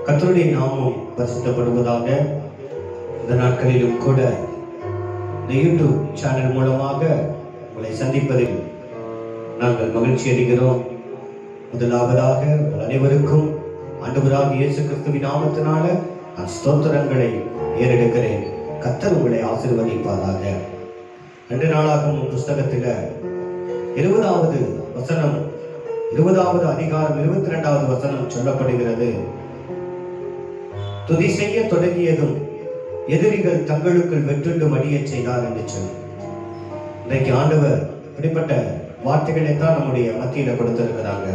கர்த்தருடைய நாமம் பரிசுத்தப்படுவதாக இந்த நாட்களிலும் கூட இந்த யூடியூப் சேனல் மூலமாக உங்களை சந்திப்பதில் நாங்கள் மகிழ்ச்சி அடைகிறோம் முதலாவதாக உங்கள் அனைவருக்கும் ஆண்டவராக இயேசு கிறிஸ்துவின் நாமத்தினால நான் ஸ்தோத்திரங்களை ஏறெடுக்கிறேன் கத்தர் உங்களை ஆசீர்வதிப்பாராக ரெண்டு நாளாகும் புஸ்தகத்தில் இருபதாவது வசனம் இருபதாவது அதிகாரம் இருபத்தி ரெண்டாவது வசனம் சொல்லப்படுகிறது துதி செய்ய தொடங்கியதும் எதிரிகள் தங்களுக்குள் வெற்றுண்டு மடியச் செய்தார் என்று சொல்லி இன்றைக்கு ஆண்டவர் இப்படிப்பட்ட வார்த்தைகளை தான் நம்முடைய மத்தியில கொடுத்திருக்கிறாங்க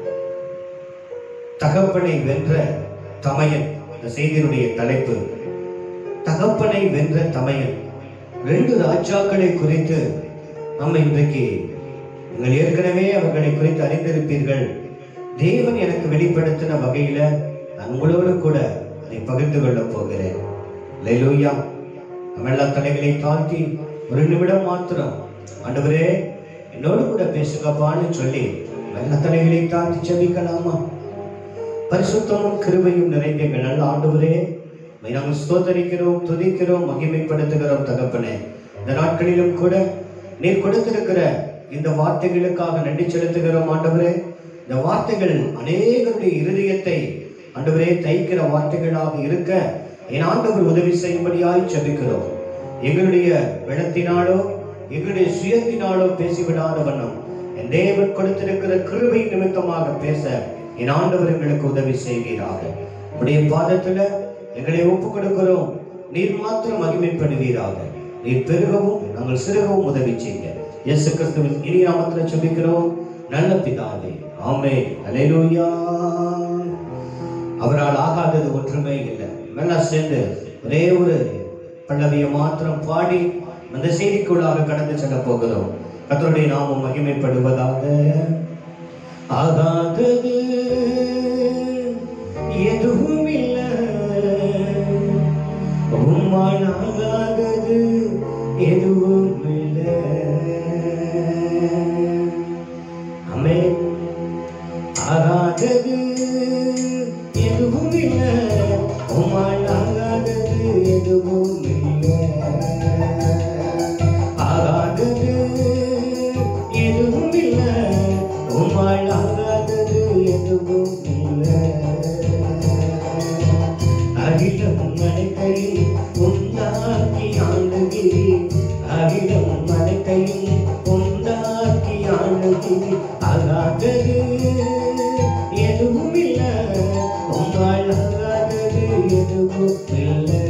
தகப்பனை வென்ற தமையன் இந்த செய்தியினுடைய தலைப்பு தகப்பனை வென்ற தமையன் ரெண்டு ராஜாக்களை குறித்து நம்ம இன்றைக்கு நீங்கள் ஏற்கனவே அவர்களை குறித்து அறிந்திருப்பீர்கள் தேவன் எனக்கு வெளிப்படுத்தின வகையில நான் உங்களோடு கூட அதை பகிர்ந்து கொள்ளப் போகிறேன் லைலூயா நம்ம எல்லா தலைகளை தாழ்த்தி ஒரு நிமிடம் மாத்திரம் ஆண்டவரே என்னோடு கூட பேசுங்கப்பான்னு சொல்லி எல்லா தலைகளை தாழ்த்தி செபிக்கலாமா பரிசுத்தமும் கிருபையும் நிறைந்த எங்கள் நல்ல ஆண்டவரே உம்மை நாங்கள் ஸ்தோத்தரிக்கிறோம் துதிக்கிறோம் மகிமைப்படுத்துகிறோம் தகப்பனே இந்த நாட்களிலும் கூட நீர் கொடுத்திருக்கிற இந்த வார்த்தைகளுக்காக நன்றி செலுத்துகிறோம் ஆண்டவரே இந்த வார்த்தைகள் அநேகருடைய இருதயத்தை ஆண்டவரே தைக்கிற வார்த்தைகளாக இருக்க என் ஆண்டவர் உதவி செய்யும்படியாய் ஜெபிக்கிறோம் எங்களுடைய வெள்ளத்தினாலோ எங்களுடைய சுயத்தினாலோ பேசிவிடாத வண்ணம் என் தேவன் கொடுத்திருக்கிற கிருபை நிமித்தமாக பேச என் ஆண்டவர் எங்களுக்கு உதவி செய்வீராக உடைய பாதத்துல எங்களை ஒப்புக் கொடுக்கிறோம் நீர் மாத்திரம் மகிமைப்படுவீராக நீர் பெருகவும் நாங்கள் சிறுகவும் உதவி செய்ய இயேசு கிறிஸ்துவின் இனி நாமத்துல செபிக்கிறோம் நல்ல பிதாவே ஆமே அலையிலூயா அவரால் ஆகாதது ஒன்றுமே இல்லை எல்லாம் சேர்ந்து ஒரே ஒரு பல்லவியை மாத்திரம் பாடி அந்த செய்திக்குள்ளாக கடந்து செல்ல போகிறோம் கத்தருடைய நாமம் மகிமைப்படுவதாக ஆகாதது எதுவும் இல்லை உம்மால் ஆகாதது எதுவும் இல்லை அமே ஆகாதது எதுவும் இல்லை உம்மால் ஆகாதது எதுவும் இல்லை ஆகாதது எதுவும் இல்லை உம்மால் ஆகாதது எதுவும் இல்லை அகிலம் மலைக்கையில் உண்டாக்கி ஆண்டுகிறி அகிலம் மலைக்கையில் உண்டாக்கி ஆண்டுகிறி ஆகாதது எதுவும் இல்லை உம்மால் ஆகாதது எதுவும் இல்லை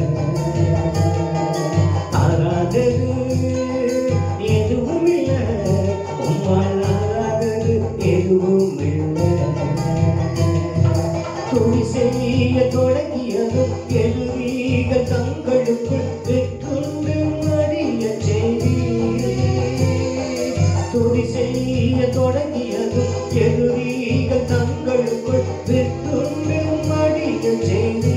ஆகாதது எதுவும் இல்லை உம்மால் ஆகாதது எதுவும் இல்லை துணி செய்ய தொடங்கியதும் எழுவீகள் தங்களுக்குள் வெற்றுண்டு மடிய செய்தி துணி செய்ய தொடங்கியதும் எழுவீகள் தங்களுக்குள் வெற்றுண்டு மடிய செய்தி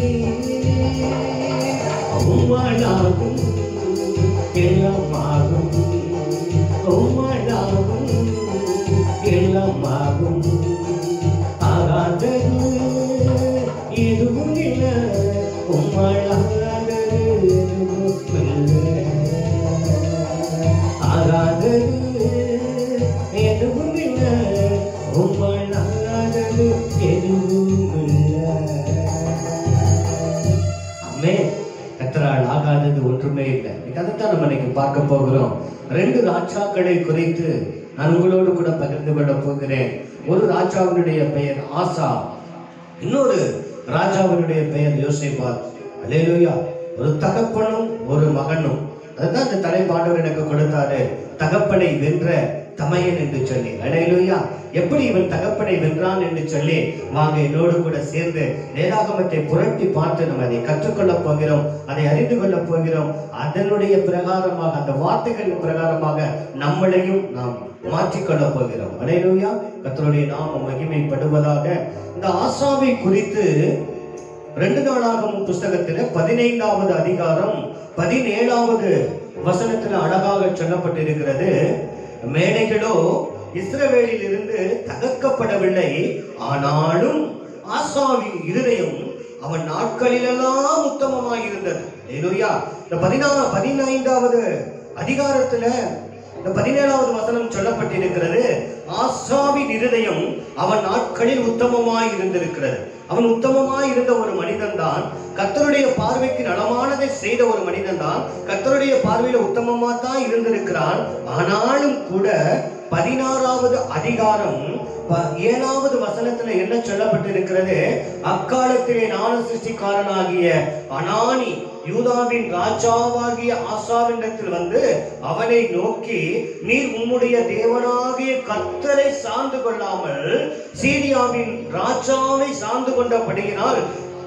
உம்மாளாகும் எல்லாமாகும் உம்மாளாகும் எல்லாமாகும் ஆகாதது எதுவும் இல்லை உம்மால் ஆகாதது எதுவும் இல்லை ஆகாதது எதுவும் இல்லை உம்மால் ஆகாதது எதுவும் இல்லை அம்மே கத்தரால் ஆகாதது ஒன்றுமே இல்லை இன்னைக்கு அதைத்தான் நம்ம இன்னைக்கு பார்க்க போகிறோம் ரெண்டு ராஜாக்களை குறித்து நான் உங்களோடு கூட பகிர்ந்து கொள்ள போகிறேன் ஒரு ராஜாவினுடைய பெயர் ஆசா இன்னொரு ராஜாவினுடைய பெயர் யோசேபாத் அல்லேலூயா ஒரு தகப்பனும் ஒரு மகனும் அதுதான் இந்த தலைப்பாண்டவர் எனக்கு கொடுத்தாரு தகப்பனை வென்ற தமையன் என்று சொல்லி அலையிலுயா எப்படி இவன் தகப்பனை வென்றான் என்று சொல்லி வாங்க என்னோடு கூட சேர்ந்து வேதாகமத்தை புரட்டி பார்த்து நம்ம அதை கற்றுக்கொள்ளப் போகிறோம் அதை அறிந்து கொள்ளப் போகிறோம் அதனுடைய பிரகாரமாக அந்த வார்த்தைகளின் பிரகாரமாக நம்மளையும் நாம் மாற்றிக்கொள்ளப் போகிறோம் அலையிலுயா கத்தருடைய நாமம் மகிமைப்படுவதாக இந்த ஆசாவை குறித்து ரெண்டு நாளாகவும் புஸ்தகத்துல பதினைந்தாவது அதிகாரம் பதினேழாவது வசனத்துல அழகாக சொல்லப்பட்டிருக்கிறது மேடைகளோ இஸ்ரவேலில் இருந்து தகர்க்கப்படவில்லை ஆனாலும் ஆசாவின் இருதயம் அவன் நாட்களிலெல்லாம் உத்தமமாய் இருந்தது ஹalleluya இந்த பதினா பதினைந்தாவது அதிகாரத்துல இந்த பதினேழாவது வசனம் சொல்லப்பட்டிருக்கிறது ஆசாவின் இருதயம் அவன் நாட்களில் உத்தமமாய் இருந்திருக்கிறது அவன் உத்தமமாய் இருந்த ஒரு மனிதன் தான் கர்த்தருடைய பார்வைக்கு நலமானதை செய்த ஒரு மனிதன் தான் கர்த்தருடைய பார்வையில உத்தமமா தான் இருந்திருக்கிறான் ஆனாலும் கூட பதினாறாவது அதிகாரம் ப- ஏழாவது வசனத்துல என்ன சொல்லப்பட்டிருக்கிறது அக்காலத்திலே ஞான சிருஷ்டிக்காரனாகிய அனானி யூதாவின் ராஜாவாகிய ஆசாவினிடத்தில் வந்து அவனை நோக்கி நீர் உம்முடைய தேவனாகிய கர்த்தரை சார்ந்து கொள்ளாமல் சீரியாவின் ராஜாவை சார்ந்து கொண்டபடியினால்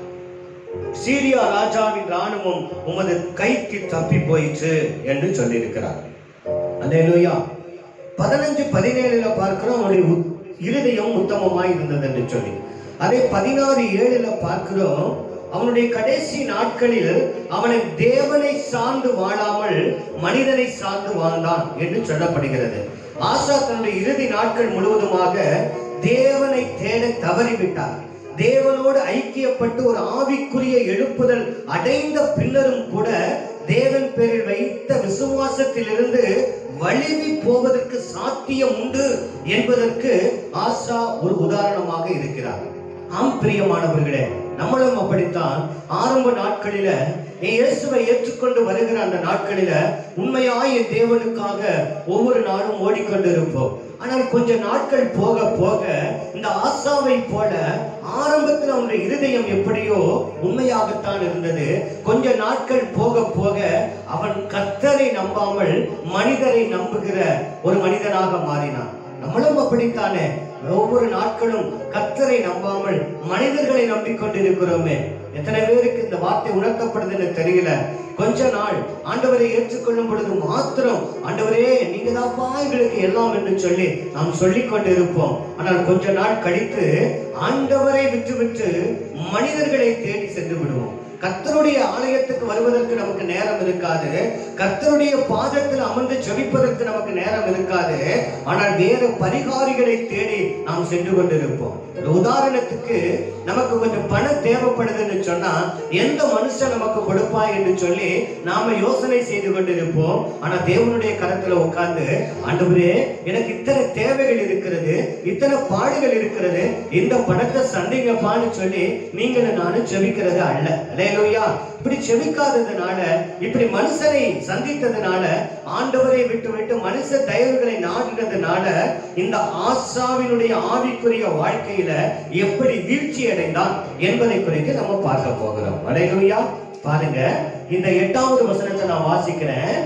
சீரியா ராஜாவின் ராணுவம் உமது கைக்கு தப்பி போயிற்று என்று சொல்லியிருக்கிறார் அல்லேலூயா பதினஞ்சு பதினேழுல பார்க்கிறோம் அவனுடைய உத்- இருதயம் உத்தமமாய் இருந்தது என்று சொல்லி அதே பதினாறு ஏழுல பார்க்கிறோம் அவனுடைய கடைசி நாட்களில் அவனை தேவனை சார்ந்து வாழாமல் மனிதனை சார்ந்து வாழ்ந்தான் என்று சொல்லப்படுகிறது ஆசா தன்னுடைய இறுதி நாட்கள் முழுவதுமாக தேவனை தேட தவறிவிட்டார் தேவனோடு ஐக்கியப்பட்டு ஒரு ஆவிக்குரிய எழுப்புதல் அடைந்த பின்னரும் கூட தேவன் பேரில் வைத்த விசுவாசத்திலிருந்து வழுவி போவதற்கு சாத்தியம் உண்டு என்பதற்கு ஆசா ஒரு உதாரணமாக இருக்கிறார் ஆம் பிரியமானவர்களே நம்மளும் அப்படித்தான் ஆரம்ப நாட்களில நீ இயேசுவை ஏற்றுக்கொண்டு வருகிற அந்த நாட்களில உண்மையாய் என் தேவனுக்காக ஒவ்வொரு நாளும் ஓடிக்கொண்டு இருப்போம் ஆனால் கொஞ்ச நாட்கள் போக போக இந்த ஆசாவை போல ஆரம்பத்தில் அவனுடைய இருதயம் எப்படியோ உண்மையாகத்தான் இருந்தது கொஞ்ச நாட்கள் போக போக அவன் கர்த்தரை நம்பாமல் மனிதரை நம்புகிற ஒரு மனிதனாக மாறினான் நம்மளும் அப்படித்தானே ஒவ்வொரு நாட்களும் கர்த்தரை நம்பாமல் மனிதர்களை நம்பிக்கொண்டிருக்கிறோமே எத்தனை பேருக்கு இந்த வார்த்தை உணர்த்தப்படுதுன்னு தெரியல கொஞ்ச நாள் ஆண்டவரை ஏற்றுக்கொள்ளும் பொழுது மாத்திரம் ஆண்டவரே நீங்க தான்ப்பா எங்களுக்கு எல்லாம் என்று சொல்லி நாம் சொல்லிக் கொண்டிருப்போம் ஆனால் கொஞ்ச நாள் கழித்து ஆண்டவரை விட்டுவிட்டு மனிதர்களை தேடி சென்று விடுவோம் கர்த்தருடைய ஆலயத்துக்கு வருவதற்கு நமக்கு நேரம் இருக்காது கர்த்தருடைய பாதத்தில் அமர்ந்து ஜெபிப்பதற்கு நமக்கு நேரம் இருக்காது ஆனால் வேறு பரிகாரிகளை தேடி நாம் சென்று கொண்டிருப்போம் ஒரு உதாரணத்துக்கு நமக்கு கொஞ்சம் பணம் தேவைப்படுதுன்னு சொன்னா எந்த மனுஷன் நமக்கு கொடுப்பா என்று சொல்லி நாம யோசனை செய்து கொண்டிருப்போம் ஆனா தேவனுடைய கரத்துல உட்கார்ந்து ஆண்டவரே எனக்கு இத்தனை தேவைகள் இருக்கிறது இத்தனை பாடுகள் இருக்கிறது இந்த பணத்தை சந்திங்கப்பான்னு சொல்லி நீங்களும் நானும் செபிக்கிறது அல்ல அல்லேலூயா இப்படி செபிக்காததுனால இப்படி மனுஷனை சந்தித்ததுனால ஆண்டவரை விட்டு விட்டு மனுஷ தயவுகளை நாடினதுனால இந்த ஆசாவினுடைய ஆவிக்குரிய வாழ்க்கையில எப்படி வீழ்ச்சி அடைந்தான் என்பதை குறித்து நம்ம பார்க்க போகிறோம் அலையா பாருங்க இந்த எட்டாவது வசனத்தை நான் வாசிக்கிறேன்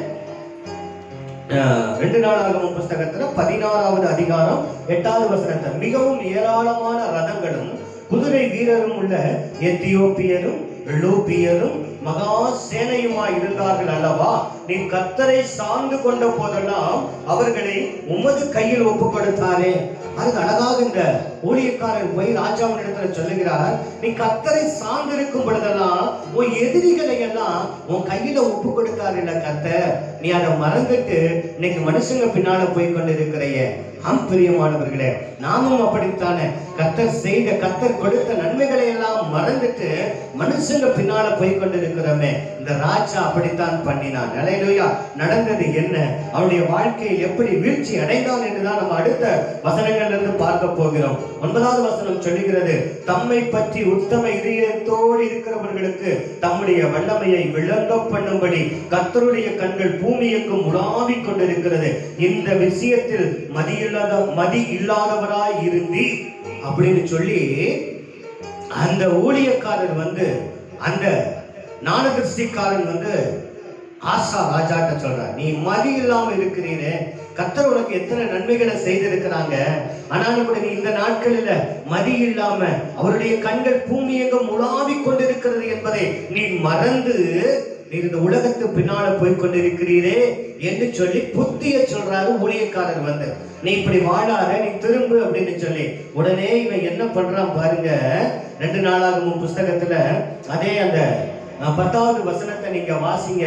அஹ், ரெண்டு நாளாகவும் புஸ்தகத்துல பதினாறாவது அதிகாரம் எட்டாவது வசனத்தை மிகவும் ஏராளமான ரதங்களும் குதிரை வீரரும் உள்ள எத்தியோப்பியரும் லூபியரும் மகா சேனையுமாய் இருந்தார்கள் அல்லவா நீ கத்தரை சார்ந்து கொண்ட போதெல்லாம் அவர்களை உமது கையில் ஒப்பு கொடுத்தாரே அதுக்கு அழகாக இந்த ஊழியக்காரர் போய் ராஜாவினிடத்துல சொல்லுகிறார் நீ கத்தரை சார்ந்திருக்கும் பொழுதெல்லாம் உன் எதிரிகளை எல்லாம் உன் கையில ஒப்பு கொடுத்தாரு இல்ல கத்தர் நீ அதை மறந்துட்டு இன்னைக்கு மனுஷங்க பின்னால போய் கொண்டு இருக்கிறையே ஆம் பிரியமானவர்களே நாமும் அப்படித்தானே கத்தர் செய்த கத்தர் கொடுத்த நன்மைகளை எல்லாம் மறந்துட்டு மனுஷங்க பின்னால போய் கொண்டு இருக்கிறோமே இந்த ராஜா அப்படித்தான் பண்ணினான் நிலையிலோயா நடந்தது என்ன அவனுடைய வாழ்க்கையில் எப்படி வீழ்ச்சி அடைந்தான் என்றுதான் நம்ம அடுத்த வசனங்கள்ல இருந்து பார்க்க போகிறோம் ஒன்பதாவது வசனம் சொல்லுகிறது தம்மை பற்றி உத்தம இதயத்தோடு இருக்கிறவர்களுக்கு தம்முடைய வல்லமையை விளங்க பண்ணும்படி கர்த்தருடைய கண்கள் பூமி எங்கும் உலாவிக் கொண்டிருக்கிறது இந்த விஷயத்தில் மதியில்லாத மதி இல்லாதவராய் இருந்தி அப்படின்னு சொல்லி அந்த ஊழியக்காரர் வந்து அந்த ஞானதிருஷ்டிக்காரன் வந்து ஆசா ராஜாட்ட சொல்றார் நீ மதி இல்லாம இருக்கிறீரே கத்தர் உனக்கு எத்தனை நன்மைகளை செய்திருக்கிறாங்க ஆனாலும் கூட நீ இந்த நாட்களில மதி இல்லாம அவருடைய கண்கள் பூமி எங்கும் உலாவிக் கொண்டிருக்கிறது என்பதை நீ மறந்து நீர் இந்த உலகத்து பின்னால போய் கொண்டிருக்கிறீரே என்று சொல்லி புத்திய சொல்றாரு ஊழியக்காரர் வந்து நீ இப்படி வாழாத நீ திரும்பு அப்படின்னு சொல்லி உடனே இவன் என்ன பண்றான் பாருங்க ரெண்டு நாளாகவும் புஸ்தகத்துல அதே அந்த அஹ், பத்தாவது வசனத்தை நீங்க வாசிங்க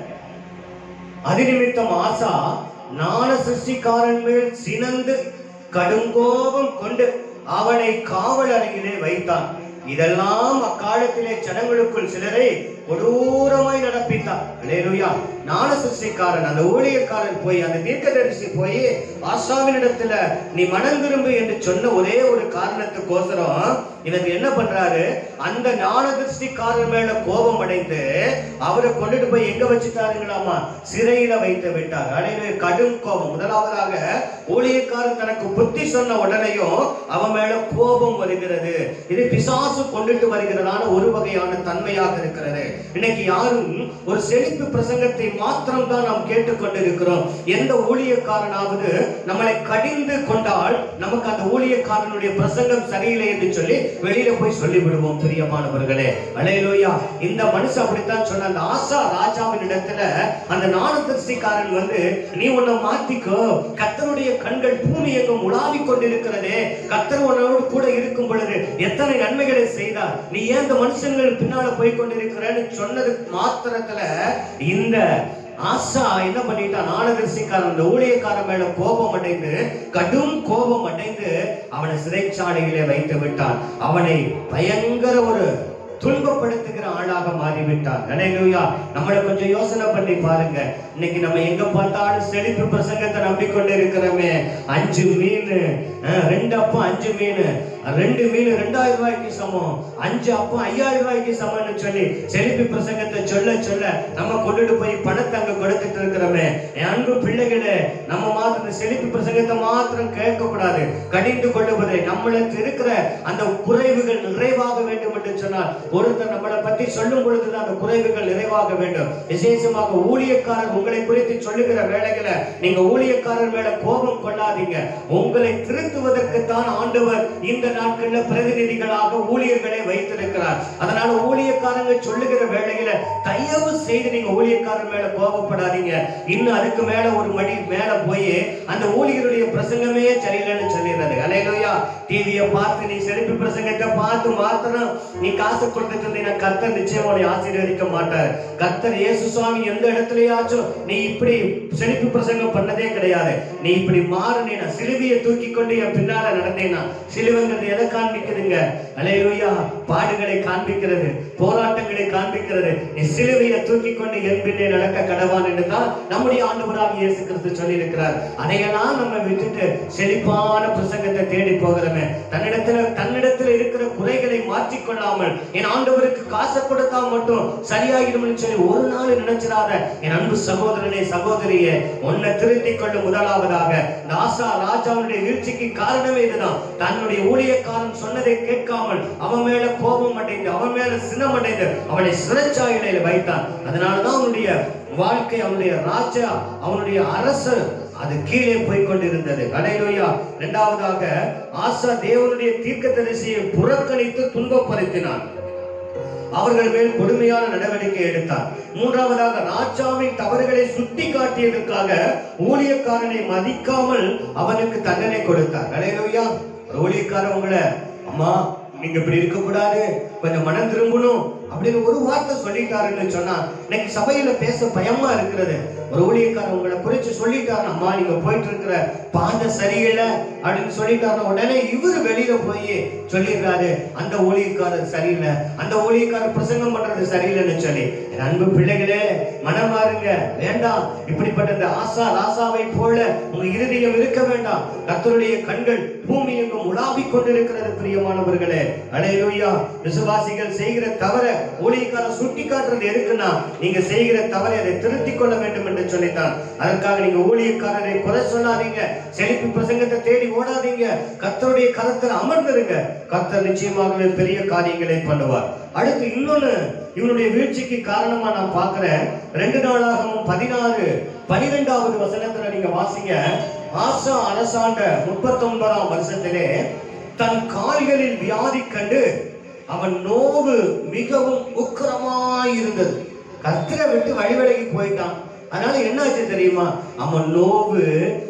அதிநிமித்தம் ஆசா ஞான சிருஷ்டிக்காரன் மேல் சினந்து கடுங்கோபம் கொண்டு அவனை காவல் அறையிலே வைத்தான் இதெல்லாம் அக்காலத்திலே ஜனங்களுக்குள் சிலரை கொடூரமாய் நடப்பித்தார் அல்லேலூயா ஞான சிருஷ்டிக்காரன் அந்த ஊழியக்காரன் போய் அந்த தீர்க்கதரிசி போய் ஆசாவினிடத்துல நீ மனம் திரும்பு என்று சொன்ன ஒரே ஒரு காரணத்துக்கோசரம் இவங்க என்ன பண்றாரு அந்த ஞான திருஷ்டிக்காரன் மேல கோபம் அடைந்து அவரை கொண்டுட்டு போய் எங்க வச்சுட்டாருங்களாமா சிறையில வைத்து விட்டார் அலையில கடும் கோபம் முதலாவதாக ஊழியக்காரன் தனக்கு புத்தி சொன்ன உடனேயும் அவன் மேல கோபம் வருகிறது இது பிசாசு கொண்டுட்டு வருகிறதான ஒரு வகையான தன்மையாக இருக்கிறது இன்னைக்கு யாரும் ஒரு செழிப்பு பிரசங்கத்தை மாத்திரம் தான் நாம் கேட்டுக்கொண்டிருக்கிறோம் எந்த ஊழியக்காரனாவது நம்மளை கடிந்து கொண்டால் நமக்கு அந்த ஊழியக்காரனுடைய பிரசங்கம் சரியில்லை என்று சொல்லி வெளியில போய் சொல்லி விடுவோம் பிரியமானவர்களே அலையலோயா இந்த மனுஷன் அப்படித்தான் சொன்ன அந்த ஆசா ராஜாவின் இடத்துல அந்த நாணத்திருஷ்டிக்காரன் வந்து நீ உன்னை மாத்திக்கோ கத்தருடைய கண்கள் பூமி எங்கும் உலாவிக் கொண்டிருக்கிறதே கத்தர் உன்னோடு கூட இருக்கும் பொழுது எத்தனை நன்மைகளை செய்தார் நீ ஏன் இந்த மனுஷங்கள் பின்னால போய் கொண்டிருக்கிறன்னு சொன்னது மாத்திரத்துல இந்த ஆசா என்ன பண்ணிட்டான் நாடகரிசிக்காரன் அந்த ஊழியக்காரன் மேல கோபம் அடைந்து கடும் கோபம் அடைந்து அவனை சிறைச்சாலையிலே வைத்து விட்டான் அவனை பயங்கர ஒரு துன்பப்படுத்துகிற ஆளாக மாறிவிட்டான் அலையலூயா நம்மளை கொஞ்சம் யோசனை பண்ணி பாருங்க இன்னைக்கு நம்ம எங்க பார்த்தாலும் செழிப்பு பிரசங்கத்தை நம்பிக்கொண்டு இருக்கிறோமே அஞ்சு மீன் அஹ், ரெண்டு அப்பம் அஞ்சு மீன் ரெண்டு மீன் ரெண்டாயிரம் ரூபாய்க்கு சமம் அஞ்சு அப்பம் ஐயாயிரம் ரூபாய்க்கு சமம்னு சொல்லி செழிப்பு பிரசங்கத்தை சொல்ல சொல்ல நம்ம கொண்டுட்டு போய் பணத்தை அங்க கொடுத்துட்டு இருக்கிறோமே என் அன்பு பிள்ளைகளே நம்ம மாத்திரம் இந்த செழிப்பு பிரசங்கத்தை மாத்திரம் கேட்க கூடாது கடிந்து கொள்ளுவதை நம்மளுக்கு இருக்கிற அந்த குறைவுகள் நிறைவாக வேண்டும் என்று சொன்னால் ஒருத்தர் நம்மளை பத்தி சொல்லும் பொழுதுதான் அந்த குறைவுகள் நிறைவாக வேண்டும் விசேஷமாக ஊழியக்காரர் உங்களை குறித்து சொல்லுகிற வேலைகளை நீங்க ஊழியக்காரர் மேல கோபம் கொள்ளாதீங்க உங்களை திருத்துவதற்கு தான் ஆண்டவர் இந்த நாட்கள்ல பிரதிநிதிகளாக ஊழியர்களை வைத்திருக்கிறார் அதனால ஊழியக்காரங்க சொல்லுகிற வேலையில தயவு செய்து நீங்க ஊழியக்காரர் மேல கோபப்படாதீங்க இன்னும் அதுக்கு மேல ஒரு மடி மேல போய் அந்த ஊழியருடைய பிரசங்கமே சரியில்லைன்னு சொல்லிடுறது அலையிலோயா டிவியை பார்த்து நீ செழிப்பு பிரசங்கத்தை பார்த்து மாத்திரம் நீ காசு கொடுத்துட்டு இருந்தீங்கன்னா கர்த்தர் நிச்சயம் உன்னை ஆசீர்வதிக்க மாட்டார் கர்த்தர் இயேசு சுவாமி எந்த இடத்துலயாச்சும் நீ இப்படி செழிப்பு பிரசங்கம் பண்ணதே கிடையாது நீ இப்படி மாறுனேனா சிலுவையை தூக்கி கொண்டு என் பின்னால நடந்தேனா சிலுவைங்கிறது எதை காண்பிக்குதுங்க அலையிலோயா பாடுகளை காண்பிக்கிறது போராட்டங்களை காண்பிக்கிறது நீ சிலுவையை தூக்கி கொண்டு என் பின்னே நடக்க கடவான் என்று தான் நம்முடைய ஆண்டவராக இயேசு கிறிஸ்து சொல்லி இருக்கிறார் அதையெல்லாம் நம்ம விட்டுட்டு செழிப்பான பிரசங்கத்தை தேடி போகிறோமே தன்னிடத்துல தன்னிடத்துல இருக்கிற குறைகளை மாற்றிக்கொள்ளாமல் என் ஆண்டவருக்கு காசை கொடுத்தா மட்டும் சரியாகிடும்னு சொல்லி ஒரு நாள் நினைச்சிடாத என் அன்பு சகோதரனே சகோதரியே உன்னை திருத்திக் கொள்ளும் முதலாவதாக இந்த ஆசா ராஜாவுடைய வீழ்ச்சிக்கு காரணமே இதுதான் தன்னுடைய ஊழியக்காரன் சொன்னதை கேட்காமல் அவன் மேல கோபம் அடைந்து அவன் மேல சினம் அடைந்து அவனை சிறைச்சாலையில வைத்தான் அதனாலதான் அவனுடைய வாழ்க்கை அவனுடைய ராஜா அவனுடைய அரசு அது கீழே போய் கொண்டிருந்தது அலையிலோயா இரண்டாவதாக ஆசா தேவனுடைய தீர்க்கதரிசியை புறக்கணித்து துன்பப்படுத்தினான் அவர்கள் மேல் கொடுமையான நடவடிக்கை எடுத்தார் மூன்றாவதாக ராஜாவின் தவறுகளை சுட்டி காட்டியதற்காக ஊழியக்காரனை மதிக்காமல் அவனுக்கு தண்டனை கொடுத்தார் அலையிலோயா ஒரு ஊழியக்காரன் உங்களை அம்மா நீங்க இப்படி இருக்க கூடாது கொஞ்சம் மனம் திரும்பணும் அப்படின்னு ஒரு வார்த்தை சொல்லிட்டாருன்னு சொன்னா இன்னைக்கு சபையில பேச பயமா இருக்கிறது ஒரு ஊழியக்காரன் உங்களை குறிச்சு சொல்லிட்டாரு அம்மா நீங்க போயிட்டு இருக்கிற பாதை சரியில்லை அப்படின்னு சொல்லிட்டாரு உடனே இவர் வெளியில போய் சொல்லிடுறாரு அந்த ஊழியக்காரர் சரியில்லை அந்த ஊழியக்காரர் பிரசங்கம் பண்றது சரியில்லைன்னு சொல்லி என் அன்பு பிள்ளைகளே மனம் மாறுங்க வேண்டாம் இப்படிப்பட்ட இந்த ஆசா ராசாவை போல உங்க இருதயம் இருக்க வேண்டாம் கர்த்தருடைய கண்கள் பூமி எங்கும் உலாவிக் கொண்டிருக்கிறது பிரியமானவர்களே அலையலூயா விசுவாசிகள் செய்கிற தவற ஊழியக்காரன் சுட்டி காட்டுறது எதுக்குன்னா நீங்க செய்கிற தவறை அதை திருத்திக் கொள்ள வேண்டும் என்று சொல்லித்தான் அதற்காக நீங்க ஊழியக்காரரை குறை சொல்லாதீங்க செழிப்பு பிரசங்கத்தை தேடி ஓடாதீங்க கர்த்தருடைய கரத்தில் அமர்ந்திருங்க கர்த்தர் நிச்சயமாகவே பெரிய காரியங்களை பண்ணுவார் அடுத்து இன்னொன்னு இவனுடைய வீழ்ச்சிக்கு காரணமா நான் பார்க்கிறேன் ரெண்டு நாளாகவும் பதினாறு பனிரெண்டாவது வசனத்துல நீங்க வாசிங்க ஆசா அரசாண்ட முப்பத்தி ஒன்பதாம் வருஷத்திலே தன் கால்களில் வியாதி கண்டு அவன் நோவு மிகவும் உக்கிரமாய் இருந்தது கர்த்தரை விட்டு வழிவிலகி போயிட்டான் அதனால என்னாச்சு தெரியுமா அவன் நோவு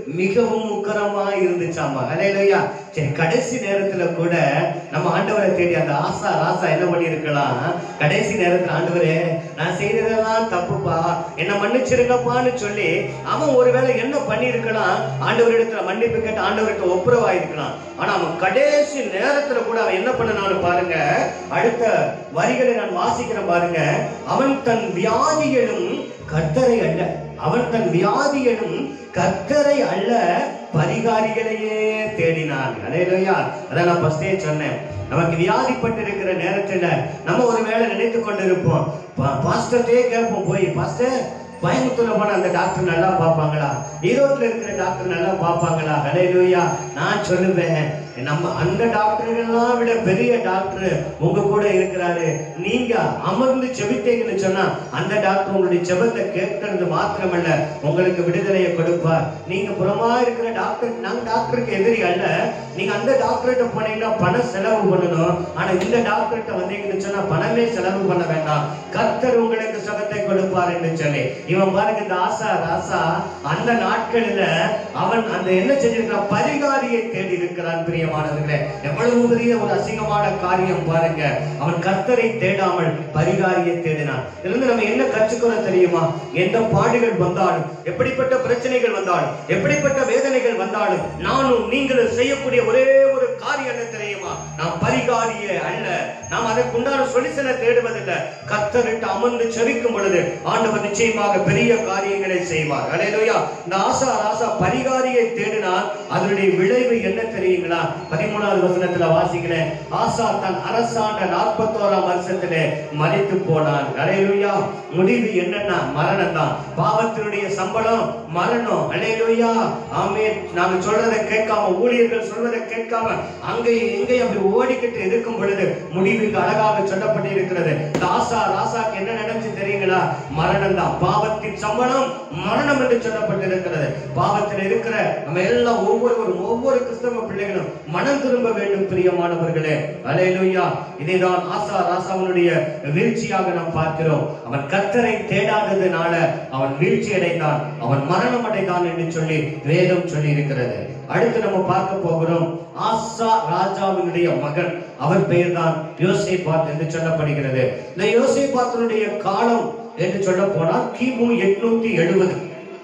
மிகவும் உக்கரமா இருந்துச்சாமா ஹalleluya சரி கடைசி நேரத்துல கூட நம்ம ஆண்டவரை தேடி அந்த ஆசா ராசா என்ன பண்ணியிருக்கலாம் கடைசி நேரத்துல ஆண்டவரே நான் செய்ததெல்லாம் தப்புப்பா என்ன மன்னிச்சிருங்கப்பான்னு சொல்லி அவன் ஒருவேளை என்ன பண்ணியிருக்கலாம் ஆண்டவரிடத்துல மன்னிப்பு கேட்டு ஆண்டவர்கிட்ட ஒப்புரவாயிருக்கலாம் ஆனா அவன் கடைசி நேரத்துல கூட அவன் என்ன பண்ணனாலும் பாருங்க அடுத்த வரிகளை நான் வாசிக்கிறேன் பாருங்க அவன் தன் வியாதிகளும் கர்த்தரை அல்ல அவன் தன் வியாதிகளும் கர்த்தரை அல்ல பரிகாரிகளையே தேடினான் அலையிலையா அதான் நான் ஃபர்ஸ்டே சொன்னேன் நமக்கு வியாதிப்பட்டு இருக்கிற நேரத்துல நம்ம ஒரு வேளை நினைத்து கொண்டு இருப்போம் பாஸ்டர்டே கேட்போம் போய் பாஸ்டர் கோயம்புத்தூர்ல போன அந்த டாக்டர் நல்லா பார்ப்பாங்களா ஈரோட்ல இருக்கிற டாக்டர் நல்லா பார்ப்பாங்களா ஹalleluya நான் சொல்லுவேன் நம்ம அந்த டாக்டர்கள்லாம் விட பெரிய டாக்டர் உங்க கூட இருக்கிறாரு நீங்க அமர்ந்து செபித்தீங்கன்னு சொன்னா அந்த டாக்டர் உங்களுடைய செபத்தை கேட்கறது மாத்திரமல்ல உங்களுக்கு விடுதலையை கொடுப்பார் நீங்க புறமா இருக்கிற டாக்டர் நாங்க டாக்டருக்கு எதிரி அல்ல நீங்க அந்த டாக்டர்கிட்ட போனீங்கன்னா பணம் செலவு பண்ணணும் ஆனா இந்த டாக்டர்கிட்ட வந்தீங்கன்னு சொன்னா பணமே செலவு பண்ண வேண்டாம் கர்த்தர் உங்களுக்கு சுகத்தை கொடுப்பார் என்று சொல்லி இவன் பாருங்க இந்த ஆசா ராசா அந்த நாட்களில அவன் அந்த என்ன செஞ்சிருக்கிறான் பரிகாரியை தேடி இருக்கிறான் பிரியமானவர்களே எவ்வளவு பெரிய ஒரு அசிங்கமான காரியம் பாருங்க அவன் கர்த்தரை தேடாமல் பரிகாரியை தேடினான் இதுல இருந்து நம்ம என்ன கற்றுக்கிறோம் தெரியுமா எந்த பாடுகள் வந்தாலும் எப்படிப்பட்ட பிரச்சனைகள் வந்தாலும் எப்படிப்பட்ட வேதனைகள் வந்தாலும் நானும் நீங்களும் செய்யக்கூடிய ஒரே ஒரு காரியம் என்ன தெரியுமா நாம் பரிகாரியே அல்ல நாம் அதற்குண்டான சொல்யூஷனை தேடுவதில்லை கர்த்தரிட்டு அமர்ந்து செபிக்கும் பொழுது ஆண்டவர் நிச்சயமாக பெரிய காரியங்களை செய்வார் அலையிலோயா இந்த ஆசா ராசா பரிகாரியை தேடினால் அதனுடைய விளைவு என்ன தெரியுங்களா பதிமூணாவது வசனத்துல வாசிக்கிறேன் ஆசா தன் அரசாண்ட நாற்பத்தோராம் வருஷத்திலே மறித்து போனான் அலையிலோயா முடிவு என்னன்னா மரணம் தான் பாவத்தினுடைய சம்பளம் மரணம் அலையிலோயா ஆமே நாங்க சொல்றதை கேட்காம ஊழியர்கள் சொல்வதை கேட்காம அங்கே இங்கே அப்படி ஓடிக்கிட்டு இருக்கும் பொழுது முடிவுக்கு அழகாக சொல்லப்பட்டு இருக்கிறது இந்த ஆசா ராசாக்கு என்ன நடந்துச்சு தெரியுங்களா மரணம் தான் பாவத்தின் சம்பளம் மரணம் என்று சொல்லப்பட்டிருக்கிறது பாவத்தில் இருக்கிற நம்ம எல்லாம் ஒவ்வொருவரும் ஒவ்வொரு கிறிஸ்தவ பிள்ளைகளும் மனம் திரும்ப வேண்டும் பிரியமானவர்களே அலையலுயா இதைதான் ஆசா ராசாவனுடைய வீழ்ச்சியாக நாம் பார்க்கிறோம் அவன் கர்த்தரை தேடாததுனால அவன் வீழ்ச்சி அடைந்தான் அவன் மரணம் அடைந்தான் என்று சொல்லி வேதம் சொல்லி இருக்கிறது அடுத்து நம்ம பார்க்க போகிறோம் ஆசா ராஜாவினுடைய மகன் அவர் பெயர்தான் யோசேபாத் என்று சொல்லப்படுகிறது இந்த யோசேபாத்தினுடைய காலம் என்று சொல்ல போனால் கிமு எட்நூத்தி எழுபது